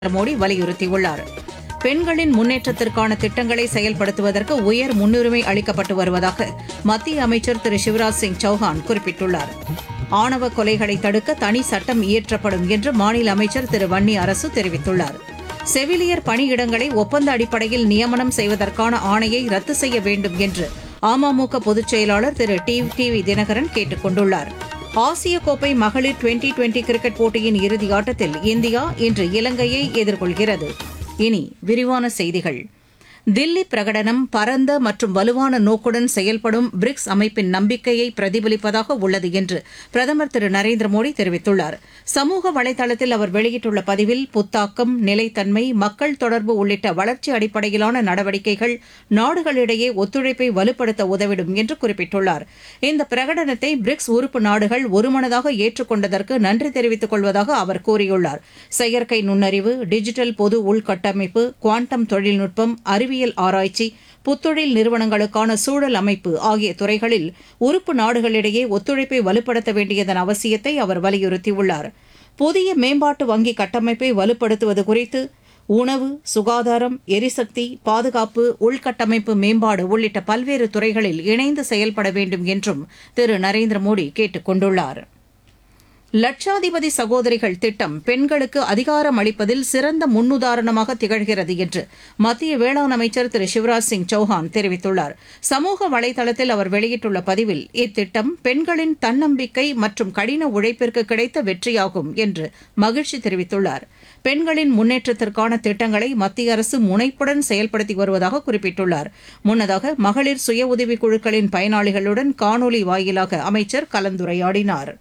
மோடி வலியுறுத்தியுள்ளார் பெண்களின் முன்னேற்றத்திற்கான திட்டங்களை செயல்படுத்துவதற்கு உயர் முன்னுரிமை அளிக்கப்பட்டு வருவதாக மத்திய அமைச்சர் திரு சிவராஜ் சிங் சௌஹான் குறிப்பிட்டுள்ளார் ஆணவ கொலைகளை தடுக்க தனி சட்டம் இயற்றப்படும் என்று மாநில அமைச்சர் திரு வன்னி அரசு தெரிவித்துள்ளார் செவிலியர் பணியிடங்களை ஒப்பந்த அடிப்படையில் நியமனம் செய்வதற்கான ஆணையை ரத்து செய்ய வேண்டும் என்று அமமுக பொதுச் செயலாளர் திரு டி டிவி தினகரன் கேட்டுக் கொண்டுள்ளார் ஆசிய கோப்பை மகளிர் டுவெண்டி டுவெண்டி கிரிக்கெட் போட்டியின் இறுதி ஆட்டத்தில் இந்தியா இன்று இலங்கையை எதிர்கொள்கிறது இனி விரிவான செய்திகள் தில்லி பிரகடனம் பரந்த மற்றும் வலுவான நோக்குடன் செயல்படும் பிரிக்ஸ் அமைப்பின் நம்பிக்கையை பிரதிபலிப்பதாக உள்ளது என்று பிரதமர் திரு நரேந்திர மோடி தெரிவித்துள்ளார் சமூக வலைதளத்தில் அவர் வெளியிட்டுள்ள பதிவில் புத்தாக்கம் நிலைத்தன்மை மக்கள் தொடர்பு உள்ளிட்ட வளர்ச்சி அடிப்படையிலான நடவடிக்கைகள் நாடுகளிடையே ஒத்துழைப்பை வலுப்படுத்த உதவிடும் என்று குறிப்பிட்டுள்ளார் இந்த பிரகடனத்தை பிரிக்ஸ் உறுப்பு நாடுகள் ஒருமனதாக ஏற்றுக்கொண்டதற்கு நன்றி தெரிவித்துக் கொள்வதாக அவர் கூறியுள்ளார் செயற்கை நுண்ணறிவு டிஜிட்டல் பொது உள்கட்டமைப்பு குவாண்டம் தொழில்நுட்பம் அறிவியல் ஆராய்ச்சி புத்தொழில் நிறுவனங்களுக்கான சூழல் அமைப்பு ஆகிய துறைகளில் உறுப்பு நாடுகளிடையே ஒத்துழைப்பை வலுப்படுத்த வேண்டியதன் அவசியத்தை அவர் வலியுறுத்தியுள்ளார் புதிய மேம்பாட்டு வங்கி கட்டமைப்பை வலுப்படுத்துவது குறித்து உணவு சுகாதாரம் எரிசக்தி பாதுகாப்பு உள்கட்டமைப்பு மேம்பாடு உள்ளிட்ட பல்வேறு துறைகளில் இணைந்து செயல்பட வேண்டும் என்றும் திரு நரேந்திர மோடி கேட்டுக் கொண்டுள்ளார் லட்சாதிபதி சகோதரிகள் திட்டம் பெண்களுக்கு அதிகாரம் அளிப்பதில் சிறந்த முன்னுதாரணமாக திகழ்கிறது என்று மத்திய வேளாண் அமைச்சர் திரு சிவராஜ் சிங் சௌஹான் தெரிவித்துள்ளார் சமூக வலைதளத்தில் அவர் வெளியிட்டுள்ள பதிவில் இத்திட்டம் பெண்களின் தன்னம்பிக்கை மற்றும் கடின உழைப்பிற்கு கிடைத்த வெற்றியாகும் என்று மகிழ்ச்சி தெரிவித்துள்ளார் பெண்களின் முன்னேற்றத்திற்கான திட்டங்களை மத்திய அரசு முனைப்புடன் செயல்படுத்தி வருவதாக குறிப்பிட்டுள்ளார் முன்னதாக மகளிர் சுய உதவிக் குழுக்களின் பயனாளிகளுடன் காணொலி வாயிலாக அமைச்சர் கலந்துரையாடினார்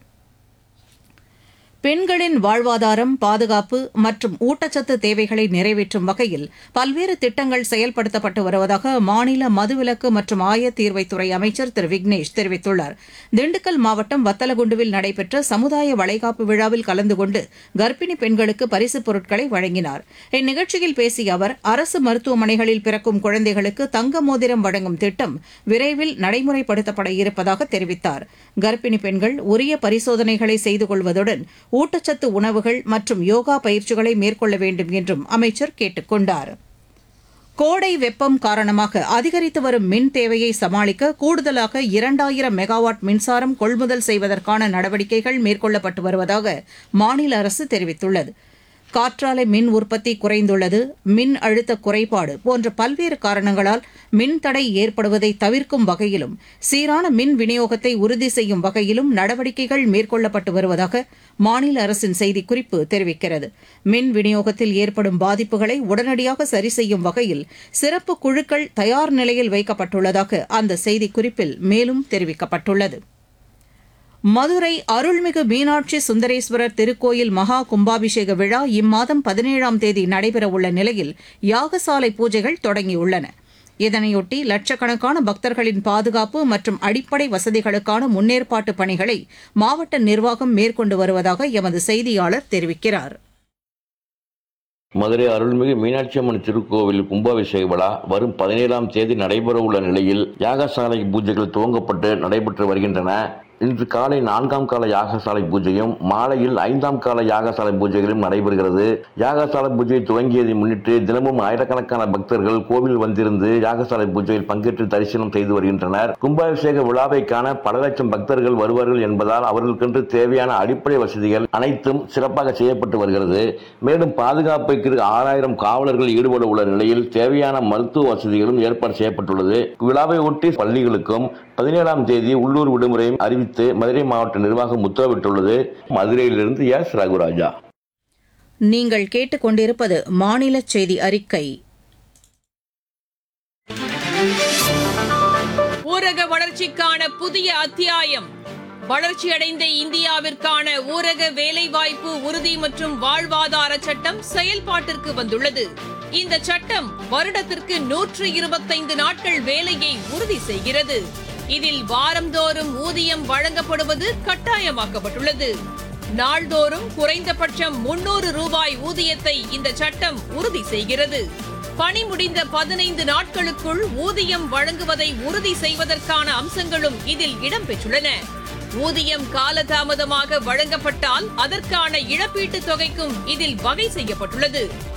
பெண்களின் வாழ்வாதாரம் பாதுகாப்பு மற்றும் ஊட்டச்சத்து தேவைகளை நிறைவேற்றும் வகையில் பல்வேறு திட்டங்கள் செயல்படுத்தப்பட்டு வருவதாக மாநில மதுவிலக்கு மற்றும் ஆயத்தீர்வைத்துறை அமைச்சர் திரு விக்னேஷ் தெரிவித்துள்ளார் திண்டுக்கல் மாவட்டம் வத்தலகுண்டுவில் நடைபெற்ற சமுதாய வளைகாப்பு விழாவில் கலந்து கொண்டு கர்ப்பிணி பெண்களுக்கு பரிசுப் பொருட்களை வழங்கினார் இந்நிகழ்ச்சியில் பேசிய அவர் அரசு மருத்துவமனைகளில் பிறக்கும் குழந்தைகளுக்கு தங்க மோதிரம் வழங்கும் திட்டம் விரைவில் நடைமுறைப்படுத்தப்பட இருப்பதாக தெரிவித்தார் கர்ப்பிணி பெண்கள் உரிய பரிசோதனைகளை செய்து கொள்வதுடன் ஊட்டச்சத்து உணவுகள் மற்றும் யோகா பயிற்சிகளை மேற்கொள்ள வேண்டும் என்றும் அமைச்சர் கேட்டுக் கொண்டார் கோடை வெப்பம் காரணமாக அதிகரித்து வரும் மின் தேவையை சமாளிக்க கூடுதலாக இரண்டாயிரம் மெகாவாட் மின்சாரம் கொள்முதல் செய்வதற்கான நடவடிக்கைகள் மேற்கொள்ளப்பட்டு வருவதாக மாநில அரசு தெரிவித்துள்ளது காற்றாலை மின் உற்பத்தி குறைந்துள்ளது மின் அழுத்த குறைபாடு போன்ற பல்வேறு காரணங்களால் மின் தடை ஏற்படுவதை தவிர்க்கும் வகையிலும் சீரான மின் விநியோகத்தை உறுதி செய்யும் வகையிலும் நடவடிக்கைகள் மேற்கொள்ளப்பட்டு வருவதாக மாநில அரசின் செய்திக்குறிப்பு தெரிவிக்கிறது மின் விநியோகத்தில் ஏற்படும் பாதிப்புகளை உடனடியாக சரி செய்யும் வகையில் சிறப்பு குழுக்கள் தயார் நிலையில் வைக்கப்பட்டுள்ளதாக அந்த செய்திக்குறிப்பில் மேலும் தெரிவிக்கப்பட்டுள்ளது மதுரை அருள்மிகு மீனாட்சி சுந்தரேஸ்வரர் திருக்கோயில் மகா கும்பாபிஷேக விழா இம்மாதம் பதினேழாம் தேதி நடைபெறவுள்ள நிலையில் யாகசாலை பூஜைகள் தொடங்கியுள்ளன இதனையொட்டி லட்சக்கணக்கான பக்தர்களின் பாதுகாப்பு மற்றும் அடிப்படை வசதிகளுக்கான முன்னேற்பாட்டு பணிகளை மாவட்ட நிர்வாகம் மேற்கொண்டு வருவதாக எமது செய்தியாளர் தெரிவிக்கிறார் மதுரை அருள்மிகு மீனாட்சி அம்மன் திருக்கோவில் கும்பாபிஷேக விழா வரும் பதினேழாம் தேதி நடைபெற உள்ள நிலையில் யாகசாலை பூஜைகள் துவங்கப்பட்டு நடைபெற்று வருகின்றன இன்று காலை நான்காம் கால யாகசாலை பூஜையும் மாலையில் ஐந்தாம் கால யாகசாலை பூஜைகளும் நடைபெறுகிறது யாகசாலை பூஜை துவங்கியதை முன்னிட்டு தினமும் ஆயிரக்கணக்கான பக்தர்கள் கோவில் வந்திருந்து யாகசாலை பூஜையில் பங்கேற்று தரிசனம் செய்து வருகின்றனர் கும்பாபிஷேக விழாவை காண பல லட்சம் பக்தர்கள் வருவார்கள் என்பதால் அவர்களுக்கென்று தேவையான அடிப்படை வசதிகள் அனைத்தும் சிறப்பாக செய்யப்பட்டு வருகிறது மேலும் பாதுகாப்புக்கு ஆறாயிரம் காவலர்கள் ஈடுபட உள்ள நிலையில் தேவையான மருத்துவ வசதிகளும் ஏற்பாடு செய்யப்பட்டுள்ளது விழாவை ஒட்டி பள்ளிகளுக்கும் பதினேழாம் தேதி உள்ளூர் விடுமுறையும் அறிவித்து மதுரை மாவட்ட நிர்வாகம் உத்தரவிட்டுள்ளது மதுரையிலிருந்து எஸ் ரகுராஜா நீங்கள் கேட்டுக்கொண்டிருப்பது மாநில செய்தி அறிக்கை ஊரக வளர்ச்சிக்கான புதிய அத்தியாயம் வளர்ச்சியடைந்த இந்தியாவிற்கான ஊரக வேலைவாய்ப்பு உறுதி மற்றும் வாழ்வாதார சட்டம் செயல்பாட்டிற்கு வந்துள்ளது இந்த சட்டம் வருடத்திற்கு நூற்று இருபத்தைந்து நாட்கள் வேலையை உறுதி செய்கிறது இதில் வாரந்தோறும் ஊதியம் வழங்கப்படுவது கட்டாயமாக்கப்பட்டுள்ளது நாள்தோறும் குறைந்தபட்சம் முன்னூறு ரூபாய் ஊதியத்தை இந்த சட்டம் உறுதி செய்கிறது பணி முடிந்த பதினைந்து நாட்களுக்குள் ஊதியம் வழங்குவதை உறுதி செய்வதற்கான அம்சங்களும் இதில் இடம்பெற்றுள்ளன ஊதியம் காலதாமதமாக வழங்கப்பட்டால் அதற்கான இழப்பீட்டுத் தொகைக்கும் இதில் வகை செய்யப்பட்டுள்ளது